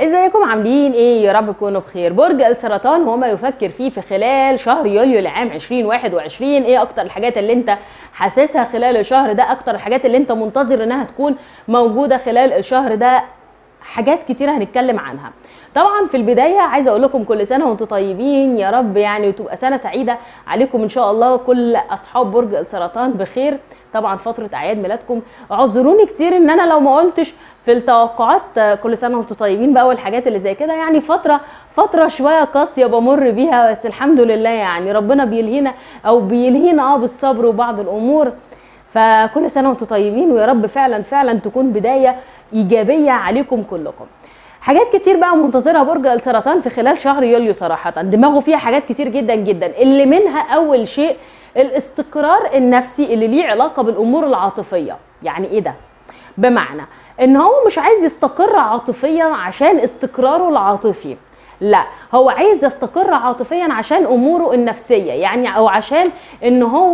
ازيكم عاملين ايه يا رب تكونوا بخير برج السرطان هو ما يفكر فيه في خلال شهر يوليو لعام 2021 ايه اكتر الحاجات اللي انت حاسسها خلال الشهر ده اكتر الحاجات اللي انت منتظر انها تكون موجوده خلال الشهر ده حاجات كتيرة هنتكلم عنها طبعا في البداية عايزة اقول لكم كل سنة وانتم طيبين يا رب يعني وتبقى سنة سعيدة عليكم ان شاء الله كل اصحاب برج السرطان بخير طبعا فترة اعياد ميلادكم اعذروني كتير ان انا لو ما قلتش في التوقعات كل سنة وانتم طيبين بقى والحاجات اللي زي كده يعني فترة فترة شوية قاسية بمر بيها بس الحمد لله يعني ربنا بيلهينا او بيلهينا اه بالصبر وبعض الامور فكل سنه وانتم طيبين ويا رب فعلا فعلا تكون بدايه ايجابيه عليكم كلكم حاجات كتير بقى منتظرها برج السرطان في خلال شهر يوليو صراحه دماغه فيها حاجات كتير جدا جدا اللي منها اول شيء الاستقرار النفسي اللي ليه علاقه بالامور العاطفيه يعني ايه ده بمعنى ان هو مش عايز يستقر عاطفيا عشان استقراره العاطفي لا هو عايز يستقر عاطفيا عشان اموره النفسيه يعني او عشان ان هو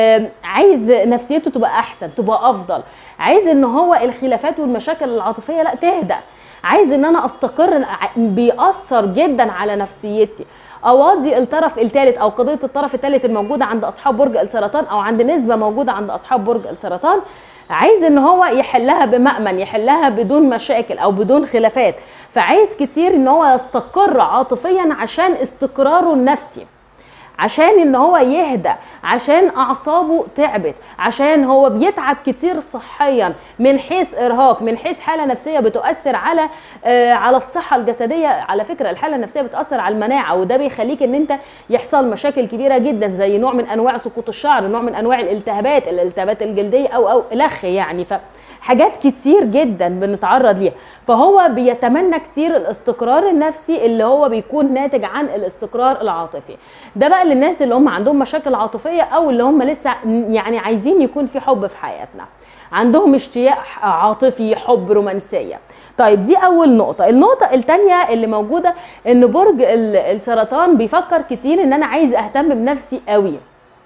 عايز نفسيته تبقى احسن تبقى افضل عايز ان هو الخلافات والمشاكل العاطفيه لا تهدى عايز ان انا استقر بيأثر جدا على نفسيتي اواضي الطرف الثالث او قضيه الطرف الثالث الموجوده عند اصحاب برج السرطان او عند نسبه موجوده عند اصحاب برج السرطان عايز ان هو يحلها بمأمن يحلها بدون مشاكل او بدون خلافات فعايز كتير ان هو يستقر عاطفيا عشان استقراره النفسي عشان ان هو يهدى عشان اعصابه تعبت عشان هو بيتعب كتير صحيا من حيث ارهاق من حيث حاله نفسيه بتؤثر على آه على الصحه الجسديه على فكره الحاله النفسيه بتاثر على المناعه وده بيخليك ان انت يحصل مشاكل كبيره جدا زي نوع من انواع سقوط الشعر نوع من انواع الالتهابات الالتهابات الجلديه او او الخ يعني ف حاجات كتير جدا بنتعرض ليها فهو بيتمنى كتير الاستقرار النفسي اللي هو بيكون ناتج عن الاستقرار العاطفي ده بقى للناس اللي هم عندهم مشاكل عاطفيه او اللي هم لسه يعني عايزين يكون في حب في حياتنا عندهم اشتياق عاطفي حب رومانسيه طيب دي اول نقطه النقطه الثانيه اللي موجوده ان برج السرطان بيفكر كتير ان انا عايز اهتم بنفسي قوي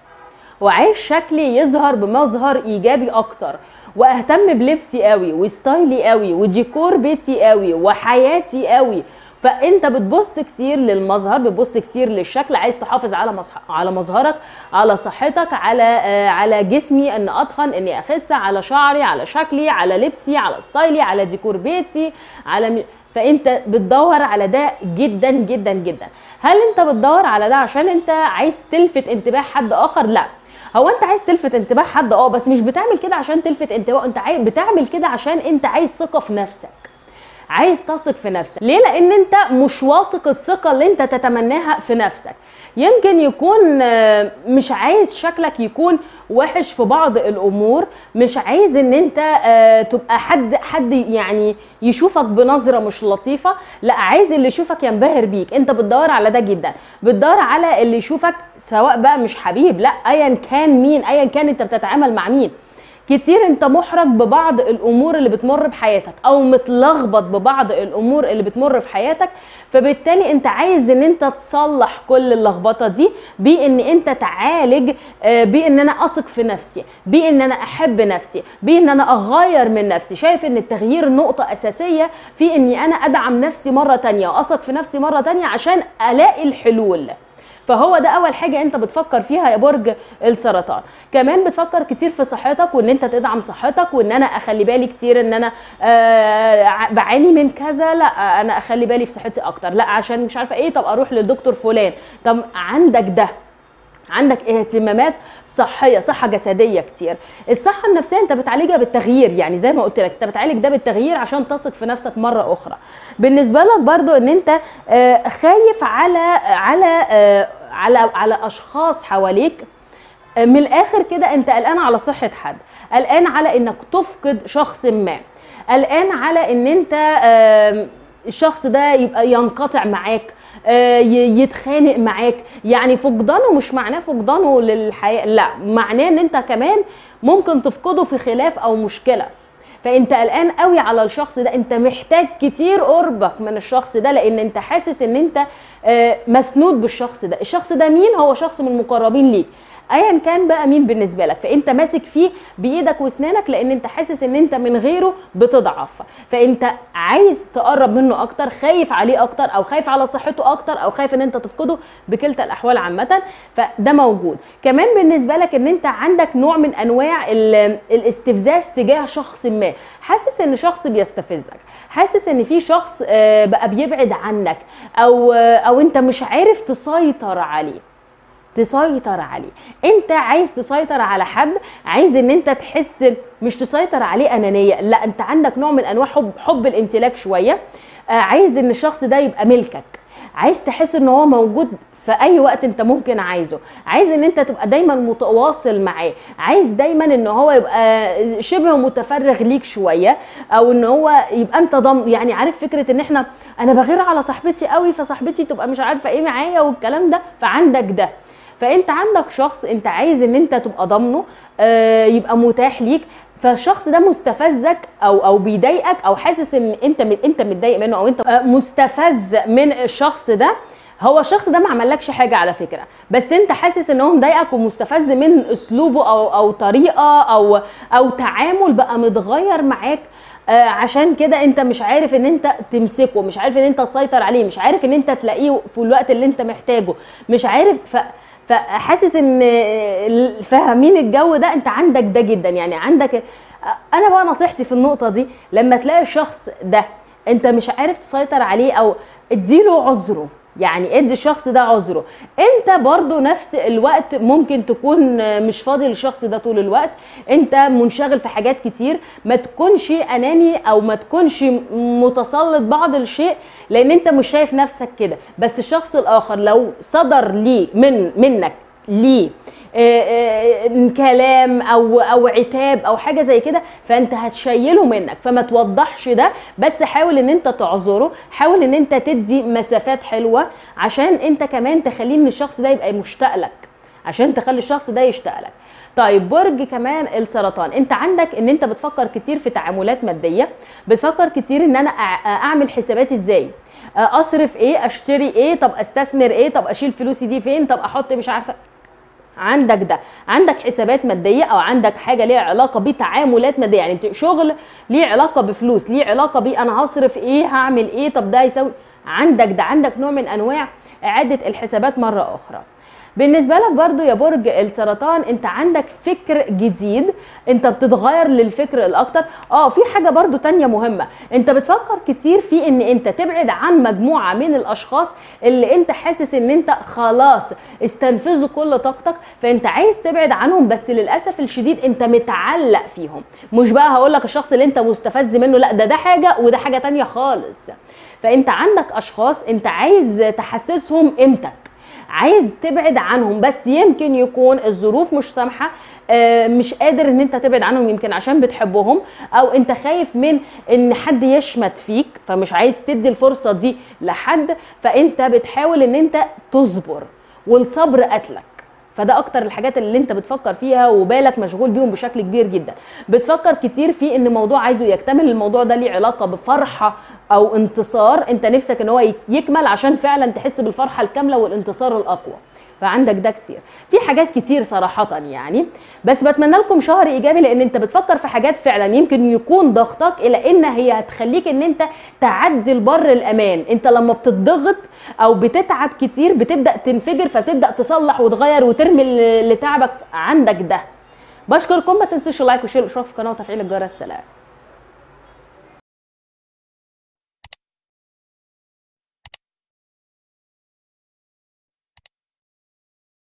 وعايز شكلي يظهر بمظهر ايجابي اكتر واهتم بلبسي قوي وستايلي قوي وديكور بيتي قوي وحياتي قوي فانت بتبص كتير للمظهر بتبص كتير للشكل عايز تحافظ على مصح... على مظهرك على صحتك على آه على جسمي ان اتخن اني اخس على شعري على شكلي على لبسي على ستايلي على ديكور بيتي على م... فانت بتدور على ده جدا جدا جدا هل انت بتدور على ده عشان انت عايز تلفت انتباه حد اخر لا هو انت عايز تلفت انتباه حد اه بس مش بتعمل كده عشان تلفت انتباه انت عايز بتعمل كده عشان انت عايز ثقه في نفسك عايز تثق في نفسك ليه لان انت مش واثق الثقه اللي انت تتمناها في نفسك يمكن يكون مش عايز شكلك يكون وحش في بعض الامور مش عايز ان انت تبقى حد حد يعني يشوفك بنظره مش لطيفه لا عايز اللي يشوفك ينبهر بيك انت بتدور على ده جدا بتدور على اللي يشوفك سواء بقى مش حبيب لا ايا كان مين ايا كان انت بتتعامل مع مين كتير انت محرج ببعض الامور اللي بتمر بحياتك او متلخبط ببعض الامور اللي بتمر في حياتك فبالتالي انت عايز ان انت تصلح كل اللخبطه دي بان انت تعالج بان انا اثق في نفسي بان انا احب نفسي بان انا اغير من نفسي شايف ان التغيير نقطه اساسيه في اني انا ادعم نفسي مره تانية واثق في نفسي مره تانية عشان الاقي الحلول فهو ده اول حاجه انت بتفكر فيها يا برج السرطان كمان بتفكر كتير في صحتك وان انت تدعم صحتك وان انا اخلي بالي كتير ان انا آه بعاني من كذا لا انا اخلي بالي في صحتي اكتر لا عشان مش عارفه ايه طب اروح للدكتور فلان طب عندك ده عندك اهتمامات صحيه صحه جسديه كتير الصحه النفسيه انت بتعالجها بالتغيير يعني زي ما قلت لك انت بتعالج ده بالتغيير عشان تثق في نفسك مره اخرى بالنسبه لك برضو ان انت خايف على على على على اشخاص حواليك من الاخر كده انت قلقان على صحه حد قلقان على انك تفقد شخص ما قلقان على ان انت الشخص ده يبقى ينقطع معاك يتخانق معاك يعني فقدانه مش معناه فقدانه للحياه لا معناه ان انت كمان ممكن تفقده في خلاف او مشكله فانت قلقان قوي على الشخص ده انت محتاج كتير قربك من الشخص ده لان انت حاسس ان انت مسنود بالشخص ده الشخص ده مين هو شخص من المقربين ليك ايا كان بقى مين بالنسبه لك فانت ماسك فيه بايدك واسنانك لان انت حاسس ان انت من غيره بتضعف فانت عايز تقرب منه اكتر خايف عليه اكتر او خايف على صحته اكتر او خايف ان انت تفقده بكلتا الاحوال عامه فده موجود كمان بالنسبه لك ان انت عندك نوع من انواع ال- الاستفزاز تجاه شخص ما حاسس ان شخص بيستفزك حاسس ان في شخص آه، بقى بيبعد عنك او آه، او انت مش عارف تسيطر عليه تسيطر عليه انت عايز تسيطر على حد عايز ان انت تحس مش تسيطر عليه انانيه لا انت عندك نوع من انواع حب حب الامتلاك شويه آه، عايز ان الشخص ده يبقى ملكك عايز تحس ان هو موجود في اي وقت انت ممكن عايزه عايز ان انت تبقى دايما متواصل معاه عايز دايما ان هو يبقى شبه متفرغ ليك شويه او ان هو يبقى انت ضم يعني عارف فكره ان احنا انا بغير على صاحبتي قوي فصاحبتي تبقى مش عارفه ايه معايا والكلام ده فعندك ده فانت عندك شخص انت عايز ان انت تبقى ضامنه آه، يبقى متاح ليك فالشخص ده مستفزك او او بيضايقك او حاسس ان انت مت- انت متضايق منه او انت آه، مستفز من الشخص ده هو الشخص ده ما عملكش حاجه على فكره بس انت حاسس ان هو مضايقك ومستفز من اسلوبه او او طريقه او او تعامل بقى متغير معاك آه، عشان كده انت مش عارف ان انت تمسكه مش عارف ان انت تسيطر عليه مش عارف ان انت تلاقيه في الوقت اللي انت محتاجه مش عارف ف فحاسس ان ال- فاهمين الجو ده انت عندك ده جدا يعني عندك انا بقى نصيحتي في النقطه دي لما تلاقي الشخص ده انت مش عارف تسيطر عليه او اديله عذره يعني ادي الشخص ده عذره انت برضو نفس الوقت ممكن تكون مش فاضي للشخص ده طول الوقت انت منشغل في حاجات كتير ما تكونش اناني او ما تكونش متسلط بعض الشيء لان انت مش شايف نفسك كده بس الشخص الاخر لو صدر ليه من منك ليه آه، آه، كلام او او عتاب او حاجه زي كده فانت هتشيله منك فما توضحش ده بس حاول ان انت تعذره حاول ان انت تدي مسافات حلوه عشان انت كمان تخليه ان الشخص ده يبقى مشتاق لك عشان تخلي الشخص ده يشتاق لك طيب برج كمان السرطان انت عندك ان انت بتفكر كتير في تعاملات ماديه بتفكر كتير ان انا أع- اعمل حساباتي ازاي اصرف ايه اشتري ايه طب استثمر ايه طب اشيل فلوسي دي فين طب احط مش عارفه عندك ده عندك حسابات ماديه او عندك حاجه ليها علاقه بتعاملات ماديه يعني انت شغل ليه علاقه بفلوس ليه علاقه بيه انا هصرف ايه هعمل ايه طب ده يسوي عندك ده عندك نوع من انواع اعاده الحسابات مره اخرى بالنسبه لك برضو يا برج السرطان انت عندك فكر جديد انت بتتغير للفكر الاكتر اه في حاجه برضو تانية مهمه انت بتفكر كتير في ان انت تبعد عن مجموعه من الاشخاص اللي انت حاسس ان انت خلاص استنفذوا كل طاقتك فانت عايز تبعد عنهم بس للاسف الشديد انت متعلق فيهم مش بقى هقول لك الشخص اللي انت مستفز منه لا ده ده حاجه وده حاجه تانية خالص فانت عندك اشخاص انت عايز تحسسهم قيمتك عايز تبعد عنهم بس يمكن يكون الظروف مش سامحه آه، مش قادر ان انت تبعد عنهم يمكن عشان بتحبهم او انت خايف من ان حد يشمت فيك فمش عايز تدي الفرصه دي لحد فانت بتحاول ان انت تصبر والصبر قتلك فده اكتر الحاجات اللي انت بتفكر فيها وبالك مشغول بيهم بشكل كبير جدا بتفكر كتير في ان موضوع عايزه يكتمل الموضوع ده ليه علاقه بفرحه او انتصار انت نفسك ان هو يكمل عشان فعلا تحس بالفرحه الكامله والانتصار الاقوى فعندك ده كتير في حاجات كتير صراحة يعني بس بتمنى لكم شهر ايجابي لان انت بتفكر في حاجات فعلا يمكن يكون ضغطك الى ان هي هتخليك ان انت تعدي البر الامان انت لما بتضغط او بتتعب كتير بتبدا تنفجر فتبدا تصلح وتغير وترمي اللي تعبك عندك ده بشكركم ما تنسوش اللايك وشير الاشتراك في القناه وتفعيل الجرس سلام